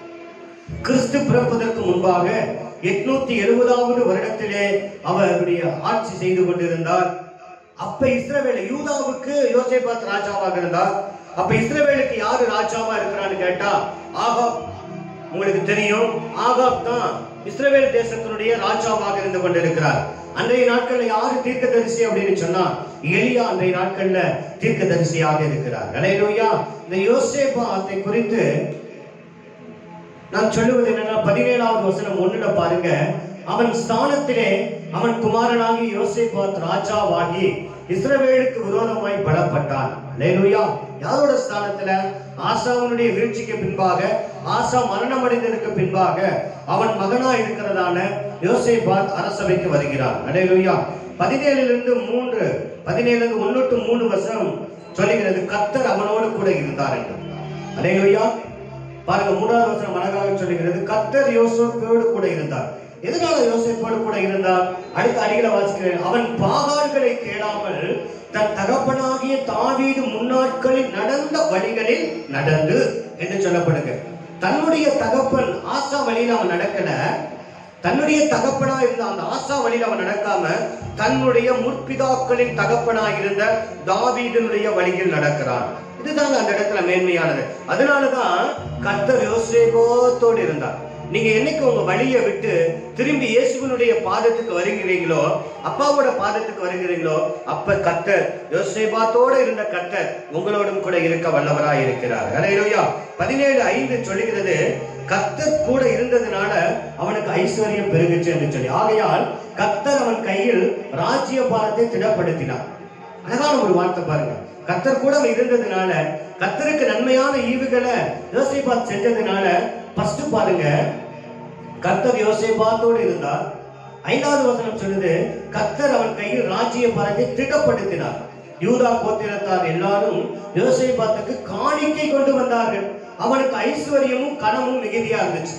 கிறிஸ்து பிறப்பதற்கு முன்பாக எட்நூத்தி எழுபதாவது வருடத்திலே அவருடைய ஆட்சி செய்து கொண்டிருந்தார் அப்ப இஸ்ரவேல் யூதாவுக்கு யோசேபாத் ராஜாவாக இருந்தார் அப்ப இஸ்ரவேலுக்கு யாரு ராஜாவா இருக்கிறான்னு கேட்டா ஆகாப் உங்களுக்கு தெரியும் ஆகாப் தான் இஸ்ரவேல் தேசத்தினுடைய ராஜாவாக இருந்து கொண்டிருக்கிறார் அன்றைய நாட்கள்ல யாரு தீர்க்கதரிசி அப்படின்னு சொன்னா எலியா அன்றைய நாட்கள்ல தீர்க்கதரிசியாக இருக்கிறார் அலையிலோயா இந்த யோசேபாத்தை குறித்து நான் சொல்லுவது என்னன்னா பதினேழாவது வசனம் ஒண்ணுல பாருங்க அவன் ஸ்தானத்திலே அவன் குமாரனாகி யோசேபாத் ராஜாவாகி இஸ்ரவேலுக்கு விரோதமாய் பலப்பட்டான் லேலுயா யாரோட ஸ்தானத்துல ஆசாவனுடைய வீழ்ச்சிக்கு பின்பாக ஆசா மரணம் அடைந்ததற்கு பின்பாக அவன் மகனா இருக்கிறதான யோசேபாத் அரசவைக்கு வருகிறான் அலேலுயா பதினேழுல மூன்று பதினேழுல ஒன்னு டு மூணு வருஷம் சொல்லுகிறது கத்தர் அவனோடு கூட இருந்தார் என்று அலேலுயா பாருங்க மூணாவது வசனம் அழகாக சொல்லுகிறது கத்தர் யோசேப்போடு கூட இருந்தார் எதனால யோசேப்போடு கூட இருந்தார் அடுத்த அடிகளை வாசிக்கிறேன் அவன் பாகால்களை தேடாமல் தன் தகப்பனாகிய தாவீது முன்னாட்களில் நடந்த வழிகளில் நடந்து என்று சொல்லப்படுங்க தன்னுடைய தகப்பன் ஆசா வழியில் அவன் நடக்கல தன்னுடைய தகப்பனா இருந்த அந்த ஆசா வழியில் அவன் நடக்காம தன்னுடைய முற்பிதாக்களின் தகப்பனா இருந்த தாவீதனுடைய வழியில் நடக்கிறான் இதுதாங்க அந்த இடத்துல மேன்மையானது அதனாலதான் கர்த்தர் யோசேபோத்தோடு இருந்தார் நீங்க என்னைக்கு உங்க வழியை விட்டு திரும்பி இயேசுவனுடைய பாதத்துக்கு வருகிறீங்களோ அப்பாவோட பாதத்துக்கு வருகிறீங்களோ அப்ப கர்த்தர் யோசேபாத்தோட இருந்த கர்த்தர் உங்களோடும் கூட இருக்க வல்லவராய் இருக்கிறார் அலையிலோயா பதினேழு ஐந்து சொல்லுகிறது கர்த்தர் கூட இருந்ததுனால அவனுக்கு ஐஸ்வர்யம் பெருகுச்சு என்று சொல்லி ஆகையால் கர்த்தர் அவன் கையில் ராஜ்ய பாரத்தை திடப்படுத்தினார் அழகான ஒரு வார்த்தை பாருங்க கத்தர் கூட அவன் இருந்ததுனால கத்தருக்கு நன்மையான ஈவுகளை யோசிபாத் செஞ்சதுனால ஃபர்ஸ்ட் பாருங்க கத்தர் யோசேபாத்தோடு இருந்தார் ஐந்தாவது வசனம் சொல்லுது கத்தர் அவன் கையில் ராஜ்ய பரத்தை திட்டப்படுத்தினார் யூதா கோத்திரத்தார் எல்லாரும் யோசேபாத்துக்கு காணிக்கை கொண்டு வந்தார்கள் அவனுக்கு ஐஸ்வர்யமும் கனமும் மிகுதியா இருந்துச்சு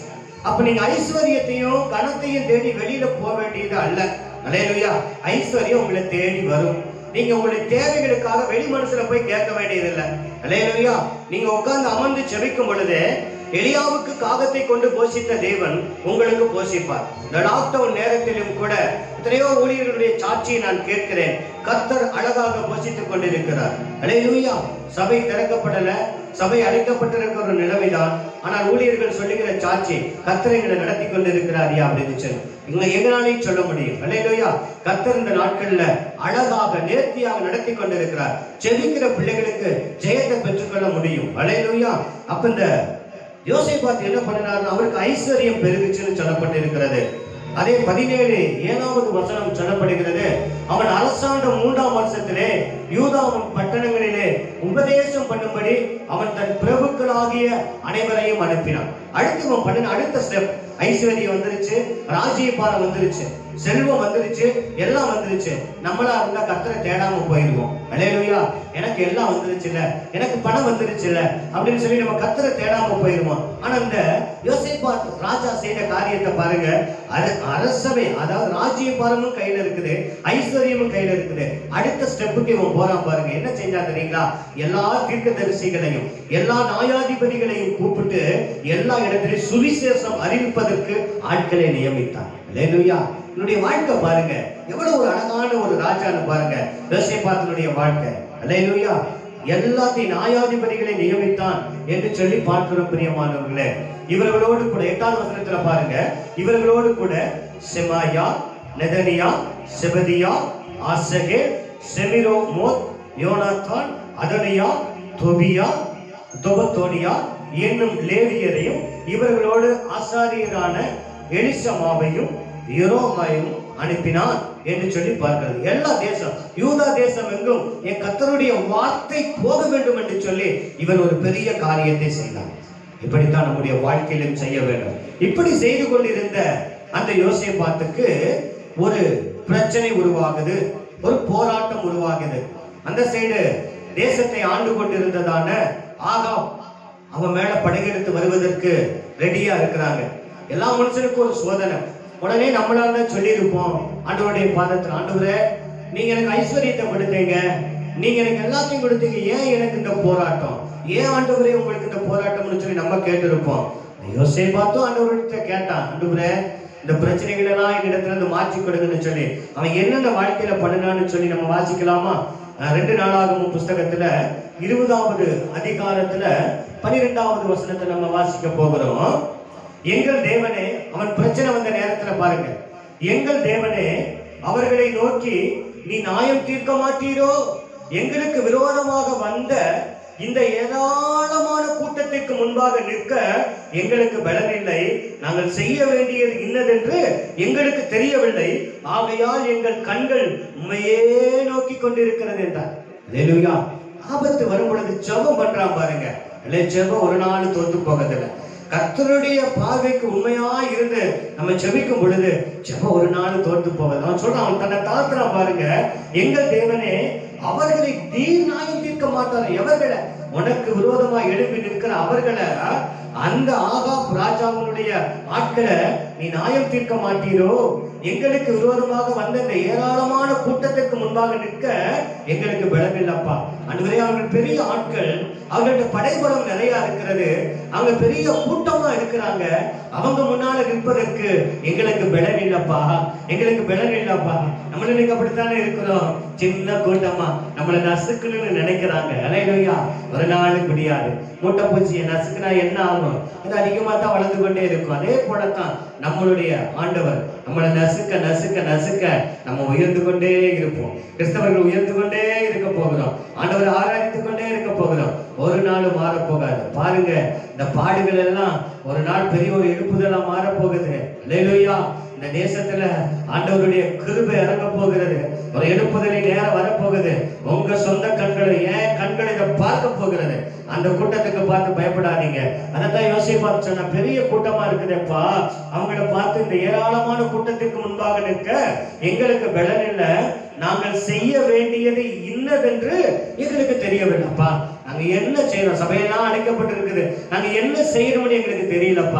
அப்ப நீங்க ஐஸ்வர்யத்தையும் கனத்தையும் தேடி வெளியில போக வேண்டியது அல்ல அலையலுயா ஐஸ்வர்யம் உங்களை தேடி வரும் நீங்க உங்களுடைய தேவைகளுக்காக வெளி மனசுல போய் கேட்க வேண்டியதில்லை அலையலுயா நீங்க உட்கார்ந்து அமர்ந்து செபிக்கும் பொழுது எலியாவுக்கு காகத்தை கொண்டு போஷித்த தேவன் உங்களுக்கு போஷிப்பார் இந்த லாக்டவுன் நேரத்திலும் கூட எத்தனையோ ஊழியர்களுடைய சாட்சியை நான் கேட்கிறேன் கர்த்தர் அழகாக போஷித்துக் கொண்டிருக்கிறார் அலையலுயா சபை திறக்கப்படல சபை அழைக்கப்பட்டிருக்கிற ஒரு நிலைமைதான் ஆனால் ஊழியர்கள் சொல்லுகிற சாட்சி கர்த்தர் எங்களை நடத்தி கொண்டிருக்கிறார் யா அப்படின்னு சொல்லி இங்க எங்களாலையும் சொல்ல முடியும் அல்லையா கர்த்தர் இந்த நாட்கள்ல அழகாக நேர்த்தியாக நடத்தி கொண்டிருக்கிறார் செபிக்கிற பிள்ளைகளுக்கு ஜெயத்தை பெற்றுக்கொள்ள முடியும் அல்லையா அப்ப இந்த யோசேபாத் என்ன பண்ணினார் அவருக்கு ஐஸ்வர்யம் பெருகுச்சுன்னு சொல்லப்பட்டிருக்கிறது அதே பதினேழு ஏழாவது வசனம் சொல்லப்படுகிறது அவன் அரசாண்ட மூன்றாம் வருஷத்திலே யூதாவின் பட்டணங்களிலே உபதேசம் பண்ணும்படி அவன் தன் பிரபுக்களாகிய அனைவரையும் அனுப்பினான் அடுத்து இவன் பண்ணின அடுத்த ஸ்டெப் ஐஸ்வர்யம் வந்துருச்சு ராஜ்யபாரம் வந்துருச்சு செல்வம் வந்துருச்சு எல்லாம் வந்துருச்சு நம்மளா இருந்தா கத்தரை தேடாம போயிடுவோம் அலையலுயா எனக்கு எல்லாம் வந்துருச்சுல எனக்கு பணம் வந்துருச்சுல அப்படின்னு சொல்லி நம்ம கத்தரை தேடாம போயிடுவோம் ஆனா இந்த யோசிப்பாத் ராஜா செய்த காரியத்தை பாருங்க அர- அரசவை அதாவது ராஜ்யபாரமும் கையில இருக்குது ஐஸ்வர்யமும் கையில இருக்குது அடுத்த ஸ்டெப்புக்கு இவன் போறான் பாருங்க என்ன செஞ்சா தெரியுங்களா எல்லா தீர்க்கதரிசிகளையும் எல்லா நியாயாதிபதிகளையும் கூப்பிட்டு எல்லா இடத்திலையும் சுவிசேஷம் அறிவிப்பதற்கு ஆட்களை நியமித்தான் அல்லேலூயா என்னுடைய வாழ்க்கை பாருங்க எவ்வளவு ஒரு அழகான ஒரு ராஜான்னு பாருங்க யோசேபாத்தினுடைய வாழ்க்கை அல்லேலூயா எல்லாத்தையும் நியாயாதிபதிகளை நியமித்தான் என்று சொல்லி பார்க்கிறோம் பிரியமானவர்களே இவர்களோடு கூட எட்டாவது வசனத்துல பாருங்க இவர்களோடு கூட செமாயா நெதனியா செபதியா ஆசகே செமிரோ மோத் யோனாத்தான் அதனியா தொபியா தொபத்தோனியா என்னும் லேவியரையும் இவர்களோடு ஆசாரியரான எலிசமாவையும் யெரோமாயும் அனுப்பினான் என்று சொல்லி பார்க்கிறது எல்லா தேசம் யூதா தேசம் எங்கும் என் கத்தருடைய வார்த்தை போக வேண்டும் என்று சொல்லி இவன் ஒரு பெரிய காரியத்தை செய்தான் இப்படித்தான் நம்முடைய வாழ்க்கையிலும் செய்ய வேண்டும் இப்படி செய்து கொண்டிருந்த அந்த யோசேபாத்துக்கு ஒரு பிரச்சனை உருவாகுது ஒரு போராட்டம் உருவாகுது அந்த சைடு தேசத்தை ஆண்டு கொண்டிருந்ததான ஆகாப் அவன் மேல படையெடுத்து வருவதற்கு ரெடியா இருக்கிறாங்க எல்லா மனுஷனுக்கும் ஒரு சோதனை உடனே நம்மளால சொல்லியிருப்போம் ஆண்டவருடைய பாதத்தில் ஆண்டவரே நீங்க எனக்கு ஐஸ்வர்யத்தை கொடுத்தீங்க நீங்க எனக்கு எல்லாத்தையும் கொடுத்தீங்க ஏன் எனக்கு இந்த போராட்டம் ஏன் ஆண்டவரே உங்களுக்கு இந்த போராட்டம்னு சொல்லி நம்ம கேட்டிருப்போம் யோசை பார்த்தும் ஆண்டவர்கிட்ட கேட்டான் ஆண்டவரே இந்த பிரச்சனைகள் எல்லாம் என்னிடத்துல இருந்து மாற்றி கொடுங்கன்னு சொல்லி அவன் என்னென்ன வாழ்க்கையில பண்ணினான்னு சொல்லி நம்ம வாசிக்கலாமா அஹ் ரெண்டு நாளாகவும் புஸ்தகத்துல இருபதாவது அதிகாரத்துல பனிரெண்டாவது வசனத்தை நம்ம வாசிக்க போகிறோம் எங்கள் தேவனே அவன் பிரச்சனை வந்த நேரத்துல பாருங்க எங்கள் தேவனே அவர்களை நோக்கி நீ நியாயம் தீர்க்க மாட்டீரோ எங்களுக்கு விரோதமாக வந்த இந்த ஏராளமான கூட்டத்திற்கு முன்பாக நிற்க எங்களுக்கு பலன் இல்லை நாங்கள் செய்ய வேண்டியது இன்னதென்று எங்களுக்கு தெரியவில்லை ஆகையால் எங்கள் கண்கள் உண்மையே நோக்கி கொண்டிருக்கிறது என்றார் அல்லேலூயா ஆபத்து வரும் பொழுது ஜெபம் பண்றான் பாருங்க இல்லை ஜெபம் ஒரு நாள் தோத்து போகிறதில்லை கர்த்தருடைய பார்வைக்கு உண்மையா இருந்து நம்ம ஜெபிக்கும் பொழுது ஜெபம் ஒரு நாள் தோற்று போவது அவன் சொல்றான் அவன் தன்னை தாழ்த்துறான் பாருங்க எங்கள் தேவனே அவர்களை நீர் நியாயம் தீர்க்க மாட்டார் எவர்களை உனக்கு விரோதமா எழுப்பி நிற்கிற அவர்களை அந்த ஆகாப் ராஜாவினுடைய ஆட்களை நீ நியாயம் தீர்க்க மாட்டீரோ எங்களுக்கு விரோதமாக வந்த இந்த ஏராளமான கூட்டத்திற்கு முன்பாக நிற்க எங்களுக்கு பலமில்லப்பா அன்றுவரே அவர்கள் பெரிய ஆட்கள் அவர்கள்ட்ட படைபலம் நிறைய இருக்கிறது அவங்க பெரிய கூட்டமா இருக்கிறாங்க அவங்க முன்னால நிற்பதற்கு எங்களுக்கு பலன் இல்லப்பா எங்களுக்கு பலன் இல்லப்பா நம்மள இன்னைக்கு அப்படித்தானே இருக்கிறோம் சின்ன கூட்டமா நம்மள நசுக்கணும்னு நினைக்கிறாங்க அலையிலையா ஒரு நாள் முடியாது மூட்டை பூச்சியை நசுக்குனா என்ன ஆகும் இது அதிகமா தான் வளர்ந்து கொண்டே இருக்கும் அதே போலத்தான் நம்மளுடைய ஆண்டவர் நம்மளை நசுக்க நசுக்க நசுக்க நம்ம உயர்ந்து கொண்டே இருப்போம் கிறிஸ்தவர்கள் உயர்ந்து கொண்டே இருக்க போகிறோம் ஆண்டவர் ஆராய்ந்து கொண்டே இருக்க போகிறோம் ஒரு நாள் மாற போகாது பாருங்க இந்த பாடுகள் எல்லாம் ஒரு நாள் பெரிய ஒரு எழுப்புதலா மாற போகுது அல்லேலூயா இந்த தேசத்துல ஆண்டவருடைய கிருபை இறங்க போகிறது ஒரு எழுப்புதலை நேரம் வரப்போகுது உங்க சொந்த கண்களை ஏன் கண்களை இதை பார்க்க போகிறது அந்த கூட்டத்துக்கு பார்த்து பயப்படாதீங்க அதைத்தான் யோசிப்பா சொன்ன பெரிய கூட்டமா இருக்குதேப்பா அவங்கள பார்த்து இந்த ஏராளமான கூட்டத்திற்கு முன்பாக நிற்க எங்களுக்கு பலன் இல்ல நாங்கள் செய்ய வேண்டியது இன்னதென்று எங்களுக்கு தெரியவில்லைப்பா நாங்க என்ன செய்யறோம் சபையெல்லாம் அடைக்கப்பட்டிருக்குது நாங்க என்ன செய்யறோம்னு எங்களுக்கு தெரியலப்பா நாங்க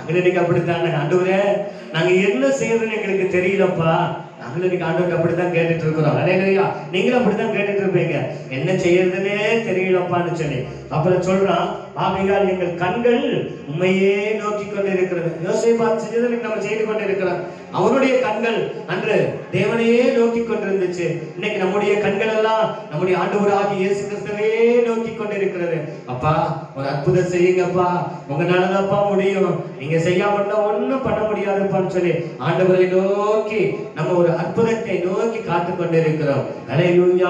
நாங்கள் இன்னைக்கு அப்படித்தானே ஆண்டவரே நாங்க என்ன செய்யறதுன்னு எங்களுக்கு தெரியலப்பா நாங்களும் இன்னைக்கு ஆண்டவர்கிட்ட அப்படித்தான் கேட்டுட்டு இருக்கிறோம் அலையிலையா நீங்களும் அப்படித்தான் கேட்டுட்டு இருப்பீங்க என்ன செய்யறதுன்னே தெரியலப்பான்னு சொல்லி அப்புறம் சொல்றான் ஆகையால் எங்கள் கண்கள் உண்மையே நோக்கி கொண்டு இருக்கிறது யோசனை பார்த்து செஞ்சதை நம்ம செய்து கொண்டு இருக்கிறோம் அவனுடைய கண்கள் அன்று தேவனையே நோக்கி கொண்டிருந்துச்சு இன்னைக்கு நம்முடைய கண்கள் எல்லாம் நம்முடைய ஆண்டவராகிய இயேசு கிறிஸ்துவே நோக்கி கொண்டிருக்கிறது அப்பா ஒரு அற்புதம் செய்யுங்கப்பா உங்களாலதான்ப்பா முடியும் நீங்க செய்யாம இருந்தா ஒண்ணும் பண்ண முடியாதுப்பான்னு சொல்லி ஆண்டவரை நோக்கி நம்ம ஒரு அற்புதத்தை நோக்கி காத்து கொண்டிருக்கிறோம் ஹalleluya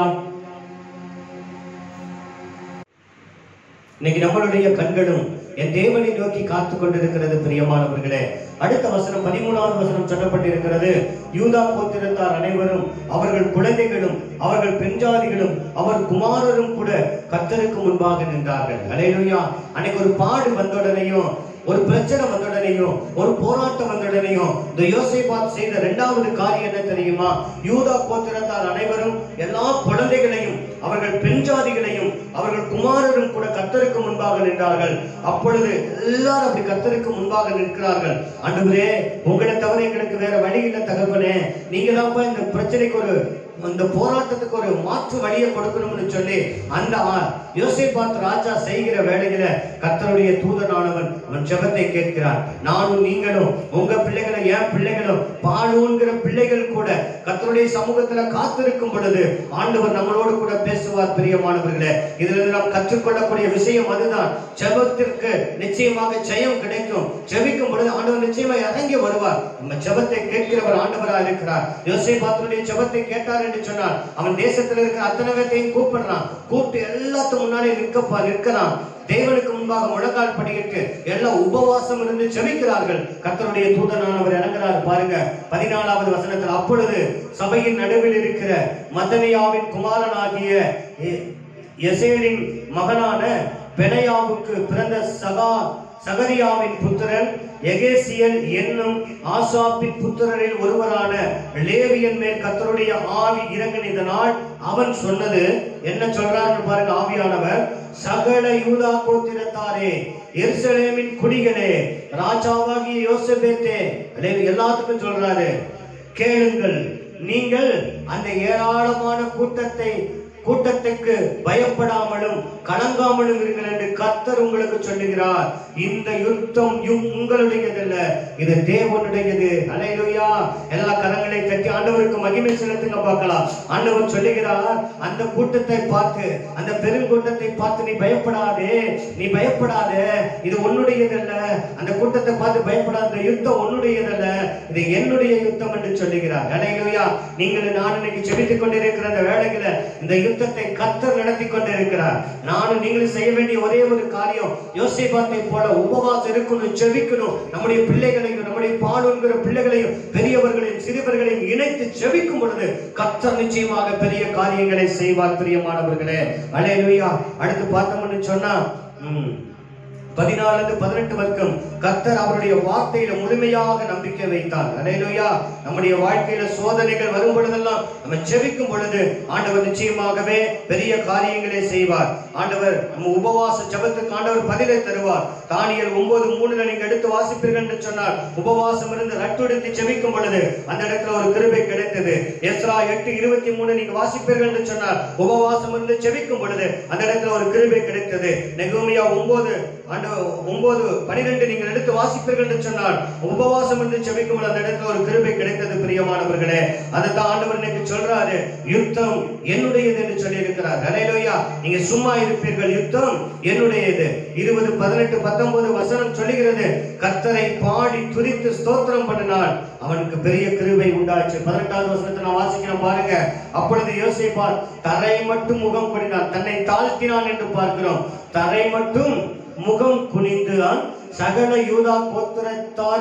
இன்னைக்கு நம்மளுடைய கண்களும் என் தேவனை நோக்கி காத்து கொண்டிருக்கிறது பிரியமானவர்களே அடுத்த வசனம் பதிமூணாவது வசனம் சொல்லப்பட்டிருக்கிறது யூதா கோத்திரத்தார் அனைவரும் அவர்கள் குழந்தைகளும் அவர்கள் பெண்ஜாதிகளும் அவர் குமாரரும் கூட கர்த்தருக்கு முன்பாக நின்றார்கள் அலையிலுயா அன்னைக்கு ஒரு பாடு வந்தவுடனேயும் ஒரு பிரச்சனை வந்தவுடனேயும் ஒரு போராட்டம் வந்தவுடனேயும் இந்த யோசேபாத் செய்த இரண்டாவது காரியம் என்ன தெரியுமா யூதா கோத்திரத்தார் அனைவரும் எல்லா குழந்தைகளையும் அவர்கள் பெண்ஜாதிகளையும் அவர்கள் குமாரரும் கூட கர்த்தருக்கு முன்பாக நின்றார்கள் அப்பொழுது எல்லாரும் அப்படி கர்த்தருக்கு முன்பாக நிற்கிறார்கள் ஆண்டவரே உங்களை தவிர எங்களுக்கு வேற வழி இல்லை தகப்பனே நீங்க தான்ப்பா இந்த பிரச்சனைக்கு ஒரு இந்த போராட்டத்துக்கு ஒரு மாற்று வழியை கொடுக்கணும்னு சொல்லி அந்த ஆ- யோசேபாத் ராஜா செய்கிற வேளையில கர்த்தருடைய தூதனானவன் அவன் ஜெபத்தை கேட்கிறான் நானும் நீங்களும் உங்க பிள்ளைகளும் என் பிள்ளைகளும் பாலூன்கிற பிள்ளைகள் கூட கர்த்தருடைய சமூகத்துல காத்திருக்கும் பொழுது ஆண்டவர் நம்மளோடு கூட பேசுவார் பிரியமானவர்களே இதுல இருந்து நாம் கற்றுக்கொள்ளக்கூடிய விஷயம் அதுதான் ஜெபத்திற்கு நிச்சயமாக ஜெயம் கிடைக்கும் ஜெபிக்கும் பொழுது ஆண்டவர் நிச்சயமா இறங்கி வருவார் நம்ம ஜெபத்தை கேட்கிறவர் ஆண்டவரா இருக்கிறார் யோசேபாத்துடைய ஜெபத்தை கேட்டார் என்று சொன்னார் அவன் தேசத்துல இருக்கிற அத்தனை பேர்த்தையும் கூப்பிடுறான் கூப்பிட்டு எல்லாத்துக்கு முன்னாடி நிற்கப்பா நிற்கிறான் தேவனுக்கு முன்பாக முழங்கால் படியிட்டு எல்லாம் உபவாசம் இருந்து ஜெபிக்கிறார்கள் கர்த்தருடைய தூதனானவர் இறங்குறார் பாருங்க பதினாலாவது வசனத்தில் அப்பொழுது சபையின் நடுவில் இருக்கிற மதனியாவின் குமாரனாகிய எ- எசேலின் மகனான பெனையாவுக்கு பிறந்த சகா சகரியாவின் புத்திரன் எகேசியல் என்னும் ஆசாப்பின் புத்திரரில் ஒருவரான லேவியன் மேல் கர்த்தருடைய ஆவி இறங்கினதனால் அவன் சொன்னது என்ன சொல்றாருன்னு பாருங்க ஆவியானவர் சகல யூதா கோத்திரத்தாரே எருசலேமின் குடிகளே ராஜாவாகிய யோசபேத்தே லேவி எல்லாத்துக்கும் சொல்றாரு கேளுங்கள் நீங்கள் அந்த ஏராளமான கூட்டத்தை கூட்டத்துக்கு பயப்படாமலும் கலங்காமலும் இருங்கள் என்று கர்த்தர் உங்களுக்கு சொல்லுகிறார் இந்த யுத்தம் யு- உங்களுடையதல்ல இது தேவனுடையது அலையிலுயா எல்லா கரங்களை தட்டி ஆண்டவருக்கு மகிமை செலுத்துங்க பார்க்கலாம் ஆண்டவர் சொல்லுகிறார் அந்த கூட்டத்தை பார்த்து அந்த பெருங்கூட்டத்தை பார்த்து நீ பயப்படாதே நீ பயப்படாதே இது உன்னுடையதல்ல அந்த கூட்டத்தை பார்த்து பயப்படாத இந்த யுத்தம் உன்னுடையதல்ல இது என்னுடைய யுத்தம் என்று சொல்லுகிறார் அலையிலுயா நீங்கள் நான் இன்னைக்கு செபித்துக் கொண்டிருக்கிற அந்த வேளையில இந்த யுத்தத்தை கர்த்தர் நடத்தி கொண்டிருக்கிறார் நானும் நீங்களும் செய்ய வேண்டிய ஒரே ஒரு காரியம் யோசிபாத்தை போல உபவாசம் இருக்கணும் செபிக்கணும் நம்முடைய பிள்ளைகளையும் நம்முடைய பாலுங்கிற பிள்ளைகளையும் பெரியவர்களையும் சிறியவர்களையும் இணைத்து செபிக்கும் பொழுது கர்த்தர் நிச்சயமாக பெரிய காரியங்களை செய்வார் பிரியமானவர்களே அலையலுயா அடுத்து பார்த்தோம்னு சொன்னா ம், பதினாலுக்கு பதினெட்டு வரைக்கும் கர்த்தர் அவருடைய வார்த்தையில முழுமையாக நம்பிக்கை வைத்தார் அலையிலுயா நம்முடைய வாழ்க்கையில சோதனைகள் வரும் பொழுதெல்லாம் நம்ம செபிக்கும் பொழுது ஆண்டவர் நிச்சயமாகவே பெரிய காரியங்களை செய்வார் ஆண்டவர் நம்ம உபவாச ஜெபத்துக்கு ஆண்டவர் பதிலை தருவார் தானியல் ஒன்பது மூணுல நீங்க எடுத்து வாசிப்பீர்கள் என்று சொன்னார் உபவாசம் இருந்து ரட்டுடுத்து செபிக்கும் பொழுது அந்த இடத்துல ஒரு கிருபை கிடைத்தது எஸ்ரா எட்டு இருபத்தி மூணு நீங்க வாசிப்பீர்கள் என்று சொன்னார் உபவாசம் இருந்து செபிக்கும் பொழுது அந்த இடத்துல ஒரு கிருபை கிடைத்தது நெகோமியா ஒன்பது ஆண்டு ஒன்பது பனிரெண்டு நீங்கள் எடுத்து வாசிப்பீர்கள் என்று சொன்னார் உபவாசம் இருந்து செபிக்கும் பொழுது அந்த இடத்துல ஒரு கிருபை கிடைத்தது பிரியமானவர்களே அதைத்தான் ஆண்டவர் இன்னைக்கு சொல்றாரு யுத்தம் என்னுடையது என்று சொல்லி இருக்கிறார் ஹalleluya நீங்க சும்மா இருப்பீர்கள் யுத்தம் என்னுடையது இருபது பதினெட்டு பத்தொன்பது வசனம் சொல்லுகிறது கர்த்தரை பாடி துதித்து ஸ்தோத்திரம் பண்ணினார் அவனுக்கு பெரிய கிருபை உண்டாச்சு பதினெட்டாவது வசனத்தை நான் வாசிக்கிறேன் பாருங்க அப்பொழுது யோசிப்பார் தரை மட்டும் முகம் குனினான் தன்னை தாழ்த்தினான் என்று பார்க்கிறோம் தரை மட்டும் முகம் குனிந்தான் சகல யூதா கோத்திரத்தாரும்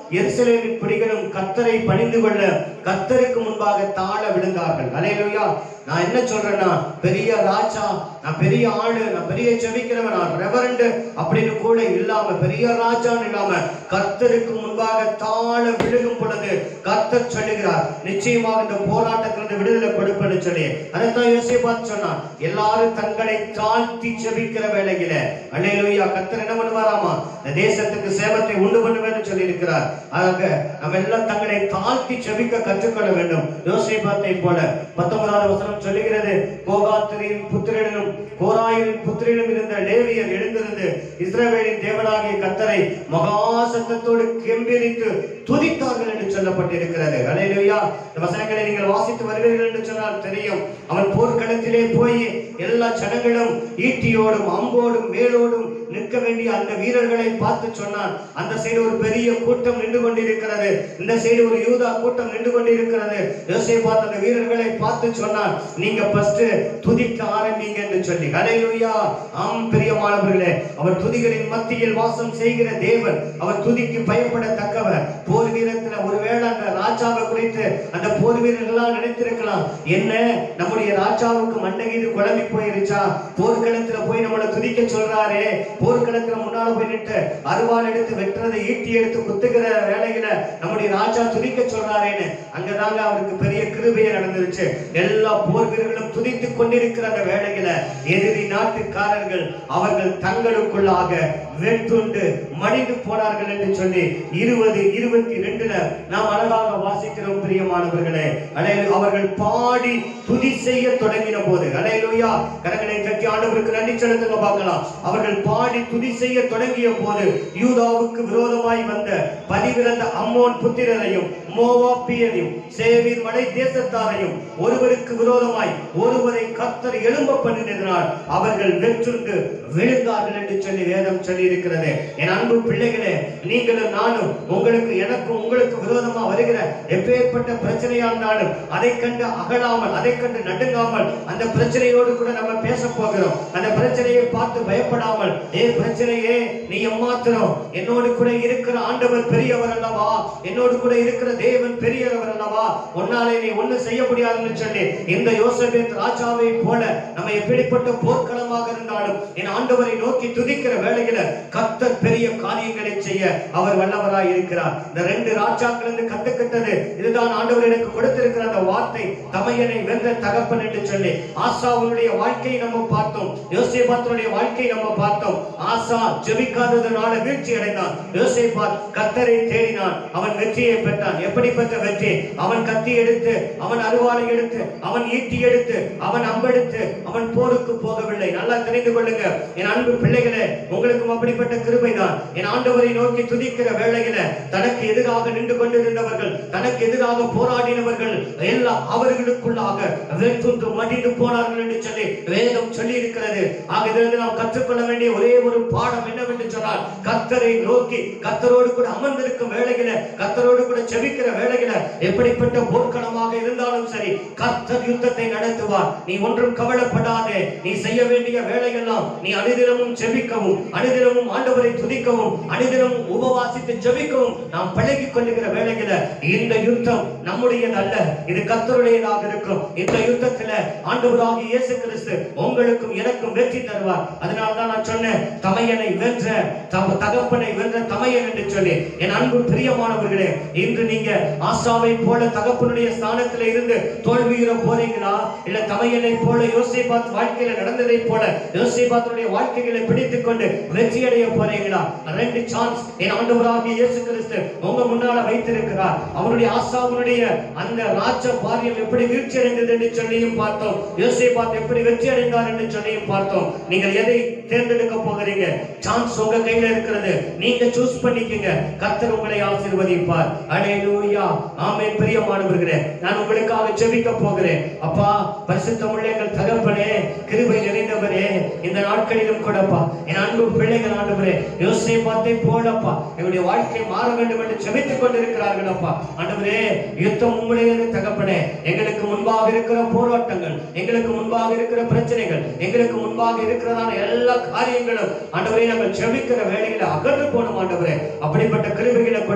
எருசலேமின் பிடிகளும் கத்தரை பணிந்து கொள்ள கத்தருக்கு முன்பாக தாழ விழுந்தார்கள் அலையிலோயா நான் என்ன சொல்றேன்னா பெரிய ராஜா நான் பெரிய ஆளு நான் பெரிய செவிக்கிறவன் நான் ரெவரண்ட் அப்படின்னு கூட இல்லாம பெரிய ராஜான்னு இல்லாம கர்த்தருக்கு முன்பாக தாழ விழுகும் பொழுது கர்த்தர் சொல்லுகிறார் நிச்சயமாக இந்த போராட்டத்திலிருந்து விடுதலை கொடுப்பேன்னு சொல்லி அதைத்தான் யோசிப்பாத்து சொன்னான் எல்லாரும் தங்களை தாழ்த்தி செபிக்கிற வேளையில அல்லேலூயா கர்த்தர் என்ன பண்ணுவாராமா இந்த தேசத்துக்கு சேவத்தை உண்டு பண்ணுவேன்னு சொல்லி இருக்கிறார் ஆக நம்ம எல்லாம் தங்களை தாழ்த்தி செபிக்க கற்றுக்கொள்ள வேண்டும் யோசிப்பாத்தை போல பத்தொன்பதாவது வசனம் சொல்லுகிறது கோகாத்திரியின் புத்திரனும் கோராயின் புத்திரனும் இருந்த லேவியர் எழுந்திருந்து இஸ்ரவேலின் தேவனாகிய கத்தரை மகா சத்தத்தோடு கெம்பீரித்து துதித்தார்கள் என்று சொல்லப்பட்டிருக்கிறது அல்லேலூயா இந்த வசனங்களை நீங்கள் வாசித்து வருவீர்கள் என்று சொன்னால் தெரியும் அவன் போர்க்களத்திலே போய் எல்லா ஜனங்களும் ஈட்டியோடும் அம்போடும் மேலோடும் நிற்க வேண்டிய அந்த வீரர்களை பார்த்து சொன்னான் அந்த சைடு ஒரு பெரிய கூட்டம் நின்று கொண்டிருக்கிறது இந்த சைடு ஒரு யூதா கூட்டம் நின்று கொண்டிருக்கிறது யோசை பார்த்து அந்த வீரர்களை பார்த்து சொன்னான் நீங்க ஃபர்ஸ்ட் துதிக்க ஆரம்பிங்க என்று சொல்லி ஹalleluya ஆம் பிரியமானவர்களே அவர் துதிகளின் மத்தியில் வாசம் செய்கிற தேவன் அவர் துதிக்கு பயப்படத்தக்கவர் போர் வீரத்துல ஒருவேளை அந்த ராஜாவை குறித்து அந்த போர் வீரர்களாம் நினைத்திருக்கலாம் என்ன நம்முடைய ராஜாவுக்கு மண்டகீது குழம்பி போயிருச்சா போர்க்களத்துல போய் நம்மளை துதிக்க சொல்றாரே போர்க்களத்துல முன்னால போய் நின்று அருவாள் எடுத்து வெட்டுறதை ஈட்டி எடுத்து குத்துகிற வேலையில நம்முடைய ராஜா துதிக்க சொல்றாரேன்னு அங்கதாங்க அவருக்கு பெரிய கிருபையே நடந்துருச்சு எல்லா போர் வீரர்களும் துதித்துக் கொண்டிருக்கிற அந்த வேளையில எதிரி நாட்டுக்காரர்கள் அவர்கள் தங்களுக்குள்ளாக வெட்டுண்டு மடிந்து போனார்கள் என்று சொல்லி இருபது இருபத்தி ரெண்டுல நாம் அழகாக வாசிக்கிறோம் பிரியமானவர்களே அலையலு அவர்கள் பாடி துதி செய்ய தொடங்கின போது அலையலுயா கரங்களை தட்டி ஆண்டவருக்கு நன்றி செலுத்துங்க பார்க்கலாம் அவர்கள் பாடி துதி செய்ய தொடங்கிய போது யூதாவுக்கு விரோதமாய் வந்த பதிவிறந்த அம்மோன் புத்திரரையும் மோவாப்பியரையும் சேவீர் மலை தேசத்தாரையும் ஒருவருக்கு விரோதமாய் ஒருவரை கத்தர் எழும்ப பண்ணினதினால் அவர்கள் வெற்றுண்டு விழுந்தார்கள் என்று சொல்லி வேதம் சொல்லி இருக்கிறது என் அன்பு பிள்ளைகளே நீங்களும் நானும் உங்களுக்கு எனக்கும் உங்களுக்கு விரோதமா வருகிற எப்பேற்பட்ட பிரச்சனையா இருந்தாலும் அதை கண்டு அகலாமல் அதை கண்டு நடுங்காமல் அந்த பிரச்சனையோடு கூட நம்ம பேச போகிறோம் அந்த பிரச்சனையை பார்த்து பயப்படாமல் ஏ பிரச்சனையே நீ எம்மாத்திரம் என்னோடு கூட இருக்கிற ஆண்டவர் பெரியவர் அல்லவா என்னோடு கூட இருக்கிற தேவன் பெரியவர் அல்லவா உன்னாலே நீ ஒண்ணு செய்ய முடியாதுன்னு சொல்லி இந்த யோசபேத் ராஜாவை போல நம்ம எப்படிப்பட்ட போர்க்களமாக இருந்தாலும் என் ஆண்டவரை நோக்கி துதிக்கிற வேளையில கர்த்தர் பெரிய காரியங்களை செய்ய அவர் வல்லவராய் இருக்கிறார் இந்த ரெண்டு ராஜாக்கள் இருந்து கத்துக்கிட்டது இதுதான் ஆண்டவர் எனக்கு கொடுத்திருக்கிற அந்த வார்த்தை தமையனை வென்ற தகப்பன் என்று சொல்லி ஆசாவுடைய வாழ்க்கையை நம்ம பார்த்தோம் யோசேபாத்துடைய வாழ்க்கையை நம்ம பார்த்தோம் ஆசா ஜெபிக்காததுனால வீழ்ச்சி அடைந்தான் யோசேபாத் கத்தரை தேடினான் அவன் வெற்றியை பெற்றான் எப்படி பெற்ற வெற்றி அவன் கத்தி எடுத்து அவன் அருவாளை எடுத்து அவன் ஈட்டி எடுத்து அவன் அம்பெடுத்து அவன் போருக்கு போகவில்லை நல்லா தெரிந்து கொள்ளுங்க என் அன்பு பிள்ளைகளே உங்களுக்கும் அப்படிப்பட்ட கிருபைதான் என் ஆண்டவரை நோக்கி துதிக்கிற வேளையில தனக்கு எதிராக நின்று கொண்டிருந்தவர்கள் தனக்கு எதிராக போராடினவர்கள் எல்லாம் அவர்களுக்குள்ளாக வெற்றுண்டு மடிந்து போனார்கள் என்று சொல்லி வேதம் சொல்லி இருக்கிறது ஆக இதிலிருந்து நாம் கற்றுக்கொள்ள வேண்டிய ஒரே ஒரு பாடம் என்னவென்று சொன்னால் கத்தரை நோக்கி கத்தரோடு கூட அமர்ந்திருக்கும் வேளையில கத்தரோடு கூட செபிக்கிற வேளையில எப்படிப்பட்ட போர்க்களமாக இருந்தாலும் சரி கர்த்தர் யுத்தத்தை நடத்துவார் நீ ஒன்றும் கவலைப்படாதே நீ செய்ய வேண்டிய வேலையெல்லாம் நீ அனுதினமும் ஜெபிக்கவும் அனுதினமும் ஆண்டவரை துதிக்கவும் அனுதினமும் உபவாசித்து ஜெபிக்கவும் நாம் பழகிக் கொள்ளுகிற வேளையில இந்த யுத்தம் நம்முடையது அல்ல இது கர்த்தருடையதாக இருக்கும் இந்த யுத்தத்துல ஆண்டவராகிய இயேசு கிறிஸ்து உங்களுக்கும் எனக்கும் வெற்றி தருவார் அதனால தான் நான் சொன்னேன் தமையனை வென்ற தம- தகப்பனை வென்ற தமையன் என்று சொல்லி என் அன்பு பிரியமானவர்களே இன்று நீங்க ஆசாவை போல தகப்பனுடைய ஸ்தானத்துல இருந்து தோல்வியுற போறீங்களா இல்ல தமையனை போல யோசேபாத் வாழ்க்கையில நடந்ததை போல யோசேபாத்துடைய வாழ்க்கைகளை பிடித்துக் கொண்டு வெற்றி அடைய போறீங்களா ரெண்டு சான்ஸ் என் ஆண்டவராகிய இயேசு கிறிஸ்து உங்க முன்னால வைத்திருக்கிறார் அவருடைய ஆசாவுடைய அந்த ராஜ பாரியம் எப்படி வீழ்ச்சி அடைந்தது என்று சொல்லியும் பார்த்தோம் யோசேபாத் எப்படி வெற்றி அடைந்தார் என்று சொல்லியும் பார்த்தோம் நீங்கள் எதை தேர்ந்தெடுக்க போகிறீங்க சான்ஸ் உங்க கையில இருக்கிறது நீங்க சூஸ் பண்ணிக்கங்க கர்த்தர் உங்களை ஆசீர்வதிப்பார் அலேலூயா ஆமென் பிரியமானவர்களே நான் உங்களுக்காக ஜெபிக்க போகிறேன் அப்பா பரிசுத்தமுள்ள எங்கள் தகப்பனே கிருபை நிறைந்தவரே இந்த நாட்களிலும் கூடப்பா என் அன்பு பிள்ளைகள் ஆண்டவரே யோசேபாத்தை போலப்பா எங்களுடைய வாழ்க்கை மாற வேண்டும் என்று ஜெபித்துக் கொண்டிருக்கிறார்கள் அப்பா ஆண்டவரே யுத்தம் உங்களுடையது தகப்பனே எங்களுக்கு முன்பாக இருக்கிற போராட்டங்கள் எங்களுக்கு முன்பாக இருக்கிற பிரச்சனைகள் எங்களுக்கு முன்பாக இருக்கிறதான எல்லா காரியங்களும் ஆண்டவரே நாங்கள் ஜெபிக்கிற வேளையில அகன்று போனோம் ஆண்டவரே அப்படிப்பட்ட கிருபைகளை கொடுங்க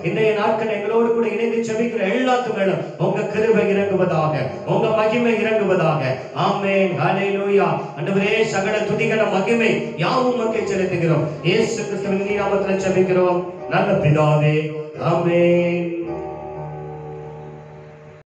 இன்றைய நாட்கள் எங்களோடு கூட இணைந்து செபிக்கிற எல்லாத்து மேலும் உங்க கிருபை இறங்குவதாக உங்க மகிமை இறங்குவதாக ஆமென் ஹalleluya ஆண்டவரே சகல துதிகர மகிமை யாவும் உமக்கு செலுத்துகிறோம் இயேசு கிறிஸ்துவின் நாமத்தில் செபிக்கிறோம் நல்ல பிதாவே ஆமென்